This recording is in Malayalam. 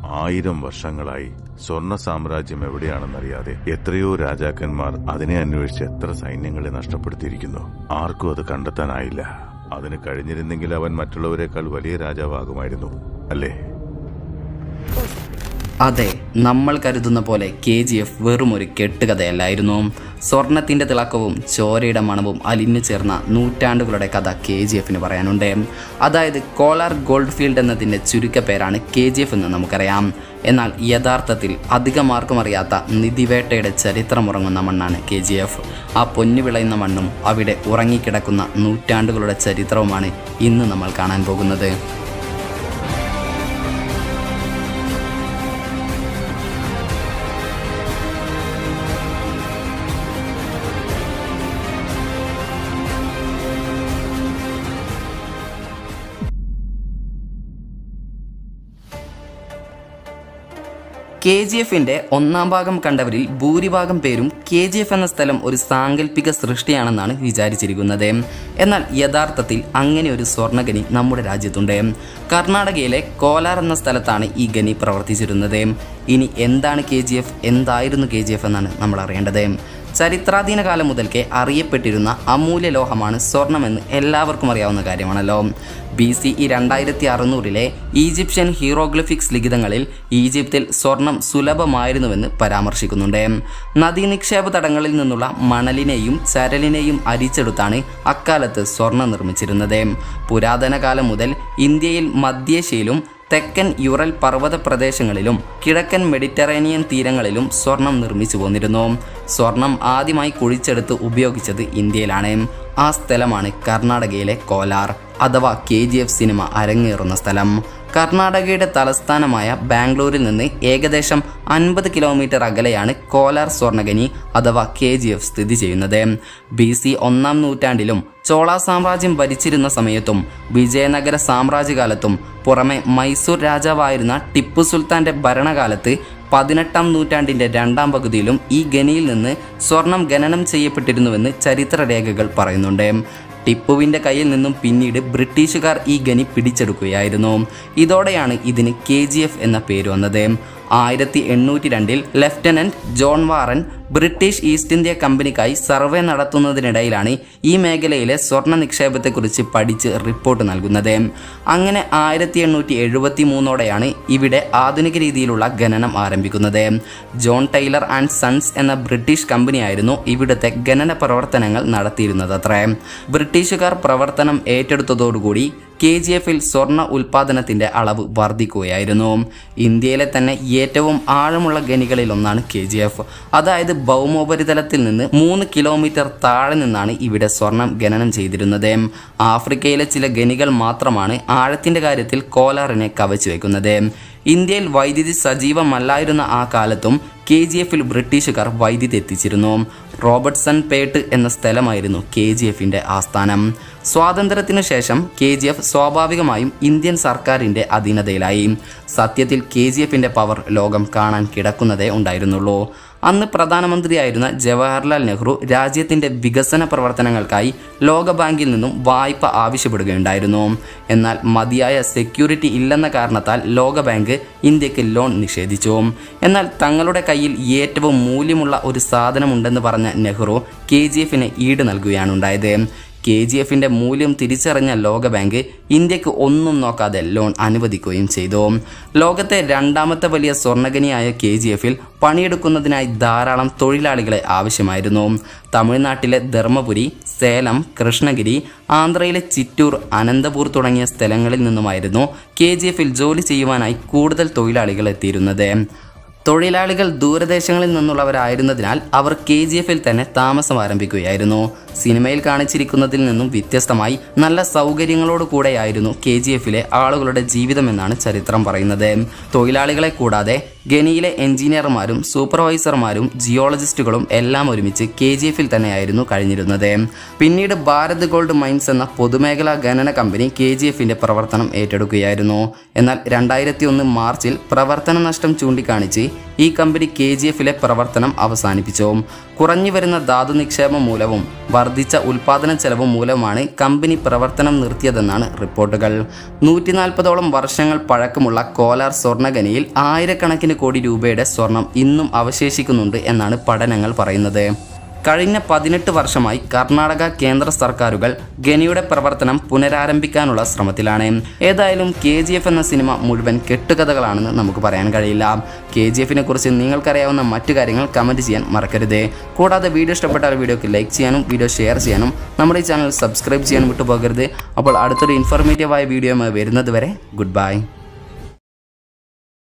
ആയിരം വർഷങ്ങളായി സ്വർണ്ണ സാമ്രാജ്യം എവിടെയാണെന്നറിയാതെ എത്രയോ രാജാക്കന്മാർ അതിനെ അന്വേഷിച്ച് എത്ര സൈന്യങ്ങളെ നഷ്ടപ്പെടുത്തിയിരിക്കുന്നു ആർക്കും അത് കണ്ടെത്താനായില്ല അതിന് കഴിഞ്ഞിരുന്നെങ്കിൽ അവൻ മറ്റുള്ളവരെക്കാൾ വലിയ രാജാവാകുമായിരുന്നു അല്ലേ അതെ നമ്മൾ കരുതുന്ന പോലെ കെ ജി എഫ് വെറും ഒരു കെട്ടുകഥയല്ലായിരുന്നു സ്വർണത്തിൻ്റെ തിളക്കവും ചോരയുടെ മണവും അലിഞ്ഞു ചേർന്ന നൂറ്റാണ്ടുകളുടെ കഥ കെ ജി എഫിന് പറയാനുണ്ട് അതായത് കോലാർ ഗോൾഡ് ഫീൽഡ് എന്നതിൻ്റെ ചുരുക്കപ്പേരാണ് കെ ജി എഫ് എന്ന് നമുക്കറിയാം എന്നാൽ യഥാർത്ഥത്തിൽ അധികം ആർക്കും അറിയാത്ത നിധിവേട്ടയുടെ ചരിത്രമുറങ്ങുന്ന മണ്ണാണ് കെ ജി എഫ് ആ പൊന്നു വിളയുന്ന മണ്ണും അവിടെ ഉറങ്ങിക്കിടക്കുന്ന നൂറ്റാണ്ടുകളുടെ ചരിത്രവുമാണ് ഇന്ന് നമ്മൾ കാണാൻ പോകുന്നത് കെ ജി എഫിന്റെ ഒന്നാം ഭാഗം കണ്ടവരിൽ ഭൂരിഭാഗം പേരും കെ ജി എഫ് എന്ന സ്ഥലം ഒരു സാങ്കല്പിക സൃഷ്ടിയാണെന്നാണ് വിചാരിച്ചിരിക്കുന്നത് എന്നാൽ യഥാർത്ഥത്തിൽ അങ്ങനെ ഒരു സ്വർണ്ണഖനി നമ്മുടെ രാജ്യത്തുണ്ട് കർണാടകയിലെ കോലാർ എന്ന സ്ഥലത്താണ് ഈ ഖനി പ്രവർത്തിച്ചിരുന്നത് ഇനി എന്താണ് കെ ജി എഫ് എന്തായിരുന്നു കെ ജി എഫ് എന്നാണ് നമ്മൾ അറിയേണ്ടത് ചരിത്രാധീന കാലം മുതൽക്കേ അറിയപ്പെട്ടിരുന്ന അമൂല്യ ലോഹമാണ് സ്വർണമെന്ന് എല്ലാവർക്കും അറിയാവുന്ന കാര്യമാണല്ലോ ബി സി ഇ രണ്ടായിരത്തി അറുന്നൂറിലെ ഈജിപ്ഷ്യൻ ഹീറോഗ്ലിഫിക്സ് ലിഖിതങ്ങളിൽ ഈജിപ്തിൽ സ്വർണം സുലഭമായിരുന്നുവെന്ന് പരാമർശിക്കുന്നുണ്ട് നദീനിക്ഷേപ തടങ്ങളിൽ നിന്നുള്ള മണലിനെയും ചരലിനെയും അരിച്ചെടുത്താണ് അക്കാലത്ത് സ്വർണം നിർമ്മിച്ചിരുന്നത് പുരാതന കാലം മുതൽ ഇന്ത്യയിൽ മധ്യേഷ്യയിലും തെക്കൻ യുറൽ പർവ്വത പ്രദേശങ്ങളിലും കിഴക്കൻ മെഡിറ്ററേനിയൻ തീരങ്ങളിലും സ്വർണം നിർമ്മിച്ചു പോന്നിരുന്നു സ്വർണം ആദ്യമായി കുഴിച്ചെടുത്ത് ഉപയോഗിച്ചത് ഇന്ത്യയിലാണ് ആ സ്ഥലമാണ് കർണാടകയിലെ കോലാർ അഥവാ കെ ജി എഫ് സിനിമ അരങ്ങേറുന്ന സ്ഥലം കർണാടകയുടെ തലസ്ഥാനമായ ബാംഗ്ലൂരിൽ നിന്ന് ഏകദേശം അൻപത് കിലോമീറ്റർ അകലെയാണ് കോലാർ സ്വർണ്ണഖനി അഥവാ കെ ജി എഫ് സ്ഥിതി ചെയ്യുന്നത് ബി സി ഒന്നാം നൂറ്റാണ്ടിലും ചോള സാമ്രാജ്യം ഭരിച്ചിരുന്ന സമയത്തും വിജയനഗര സാമ്രാജ്യകാലത്തും പുറമെ മൈസൂർ രാജാവായിരുന്ന ടിപ്പു സുൽത്താന്റെ ഭരണകാലത്ത് പതിനെട്ടാം നൂറ്റാണ്ടിന്റെ രണ്ടാം പകുതിയിലും ഈ ഖനിയിൽ നിന്ന് സ്വർണം ഖനനം ചെയ്യപ്പെട്ടിരുന്നുവെന്ന് ചരിത്രരേഖകൾ പറയുന്നുണ്ട് ടിപ്പുവിൻ്റെ കയ്യിൽ നിന്നും പിന്നീട് ബ്രിട്ടീഷുകാർ ഈ ഖനി പിടിച്ചെടുക്കുകയായിരുന്നു ഇതോടെയാണ് ഇതിന് കെ ജി എഫ് എന്ന പേര് വന്നത് ആയിരത്തി എണ്ണൂറ്റി രണ്ടിൽ lieutenant John Warren British East India കമ്പനിക്കായി സർവേ നടത്തുന്നതിനിടയിലാണ് ഈ മേഖലയിലെ സ്വർണ്ണ നിക്ഷേപത്തെക്കുറിച്ച് പഠിച്ച് റിപ്പോർട്ട് നൽകുന്നത് അങ്ങനെ ആയിരത്തി എണ്ണൂറ്റി എഴുപത്തി മൂന്നോടെയാണ് ഇവിടെ ആധുനിക രീതിയിലുള്ള ഖനനം ആരംഭിക്കുന്നത് ജോൺ ടൈലർ ആൻഡ് സൺസ് എന്ന ബ്രിട്ടീഷ് കമ്പനിയായിരുന്നു ഇവിടുത്തെ ഖനന പ്രവർത്തനങ്ങൾ നടത്തിയിരുന്നത് അത്രേ ബ്രിട്ടീഷുകാർ പ്രവർത്തനം ഏറ്റെടുത്തതോടുകൂടി കെ ജി എഫിൽ സ്വർണ്ണ ഉൽപാദനത്തിന്റെ അളവ് വർദ്ധിക്കുകയായിരുന്നു ഇന്ത്യയിലെ തന്നെ ഏറ്റവും ആഴമുള്ള ഖനികളിലൊന്നാണ് കെ ജി എഫ് അതായത് ഭൗമോപരിതലത്തിൽ നിന്ന് മൂന്ന് കിലോമീറ്റർ താഴെ നിന്നാണ് ഇവിടെ സ്വർണം ഖനനം ചെയ്തിരുന്നത് ആഫ്രിക്കയിലെ ചില ഖനികൾ മാത്രമാണ് ആഴത്തിന്റെ കാര്യത്തിൽ കോലാറിനെ കവച്ചു വെക്കുന്നത് ഇന്ത്യയിൽ വൈദ്യുതി സജീവമല്ലായിരുന്ന ആ കാലത്തും കെ ജി എഫിൽ ബ്രിട്ടീഷുകാർ വൈദ്യുതി എത്തിച്ചിരുന്നു റോബർട്ട്സൺ പേട്ട് എന്ന സ്ഥലമായിരുന്നു കെ ജി എഫിന്റെ ആസ്ഥാനം സ്വാതന്ത്ര്യത്തിനു ശേഷം കെ ജി എഫ് സ്വാഭാവികമായും ഇന്ത്യൻ സർക്കാരിന്റെ അധീനതയിലായി സത്യത്തിൽ കെ ജി എഫിന്റെ പവർ ലോകം കാണാൻ കിടക്കുന്നതേ ഉണ്ടായിരുന്നുള്ളൂ അന്ന് പ്രധാനമന്ത്രിയായിരുന്ന ജവഹർലാൽ നെഹ്റു രാജ്യത്തിന്റെ വികസന പ്രവർത്തനങ്ങൾക്കായി ലോകബാങ്കിൽ നിന്നും വായ്പ ആവശ്യപ്പെടുകയുണ്ടായിരുന്നു എന്നാൽ മതിയായ സെക്യൂരിറ്റി ഇല്ലെന്ന കാരണത്താൽ ലോകബാങ്ക് ഇന്ത്യക്ക് ലോൺ നിഷേധിച്ചു എന്നാൽ തങ്ങളുടെ കയ്യിൽ ഏറ്റവും മൂല്യമുള്ള ഒരു സാധനമുണ്ടെന്ന് പറഞ്ഞ നെഹ്റു കെ ജി എഫിന് ഈട് നൽകുകയാണ് ഉണ്ടായത് കെ ജി എഫിന്റെ മൂല്യം തിരിച്ചറിഞ്ഞ ലോകബാങ്ക് ഇന്ത്യക്ക് ഒന്നും നോക്കാതെ ലോൺ അനുവദിക്കുകയും ചെയ്തു ലോകത്തെ രണ്ടാമത്തെ വലിയ സ്വർണ്ണഖനിയായ കെ ജി എഫിൽ പണിയെടുക്കുന്നതിനായി ധാരാളം തൊഴിലാളികളെ ആവശ്യമായിരുന്നു തമിഴ്നാട്ടിലെ ധർമ്മപുരി സേലം കൃഷ്ണഗിരി ആന്ധ്രയിലെ ചിറ്റൂർ അനന്തപൂർ തുടങ്ങിയ സ്ഥലങ്ങളിൽ നിന്നുമായിരുന്നു കെ ജി എഫിൽ ജോലി ചെയ്യുവാനായി കൂടുതൽ തൊഴിലാളികൾ എത്തിയിരുന്നത് തൊഴിലാളികൾ ദൂരദേശങ്ങളിൽ നിന്നുള്ളവരായിരുന്നതിനാൽ അവർ കെ ജി എഫിൽ തന്നെ താമസം ആരംഭിക്കുകയായിരുന്നു സിനിമയിൽ കാണിച്ചിരിക്കുന്നതിൽ നിന്നും വ്യത്യസ്തമായി നല്ല സൗകര്യങ്ങളോട് കൂടെയായിരുന്നു കെ ജി എഫിലെ ആളുകളുടെ ജീവിതമെന്നാണ് ചരിത്രം പറയുന്നത് തൊഴിലാളികളെ കൂടാതെ ഗനിയിലെ എഞ്ചിനീയർമാരും സൂപ്പർവൈസർമാരും ജിയോളജിസ്റ്റുകളും എല്ലാം ഒരുമിച്ച് കെ ജി എഫിൽ തന്നെയായിരുന്നു കഴിഞ്ഞിരുന്നത് പിന്നീട് ഭാരത് ഗോൾഡ് മൈൻസ് എന്ന പൊതുമേഖലാ ഖനന കമ്പനി കെ ജി എഫിന്റെ പ്രവർത്തനം ഏറ്റെടുക്കുകയായിരുന്നു എന്നാൽ രണ്ടായിരത്തി ഒന്ന് മാർച്ചിൽ പ്രവർത്തന നഷ്ടം ചൂണ്ടിക്കാണിച്ച് ഈ കമ്പനി കെ ജി എഫിലെ പ്രവർത്തനം അവസാനിപ്പിച്ചു കുറഞ്ഞു വരുന്ന ധാതു നിക്ഷേപം മൂലവും വർദ്ധിച്ച ഉൽപാദന ചെലവ് മൂലവുമാണ് കമ്പനി പ്രവർത്തനം നിർത്തിയതെന്നാണ് റിപ്പോർട്ടുകൾ നൂറ്റി നാൽപ്പതോളം വർഷങ്ങൾ പഴക്കമുള്ള കോലാർ സ്വർണ്ണഖനിയിൽ ആയിരക്കണക്കിന് കോടി രൂപയുടെ സ്വർണം ഇന്നും അവശേഷിക്കുന്നുണ്ട് എന്നാണ് പഠനങ്ങൾ പറയുന്നത് കഴിഞ്ഞ പതിനെട്ട് വർഷമായി കർണാടക കേന്ദ്ര സർക്കാരുകൾ ഖനിയുടെ പ്രവർത്തനം പുനരാരംഭിക്കാനുള്ള ശ്രമത്തിലാണ് ഏതായാലും കെ ജി എഫ് എന്ന സിനിമ മുഴുവൻ കെട്ടുകഥകളാണെന്ന് നമുക്ക് പറയാൻ കഴിയില്ല കെ ജി എഫിനെ കുറിച്ച് നിങ്ങൾക്കറിയാവുന്ന മറ്റു കാര്യങ്ങൾ കമൻറ്റ് ചെയ്യാൻ മറക്കരുത് കൂടാതെ വീഡിയോ ഇഷ്ടപ്പെട്ടാൽ വീഡിയോക്ക് ലൈക്ക് ചെയ്യാനും വീഡിയോ ഷെയർ ചെയ്യാനും നമ്മുടെ ഈ ചാനൽ സബ്സ്ക്രൈബ് ചെയ്യാനും വിട്ടുപോകരുത് അപ്പോൾ അടുത്തൊരു ഇൻഫോർമേറ്റീവായ വീഡിയോ വരുന്നത് വരെ ഗുഡ് ബൈ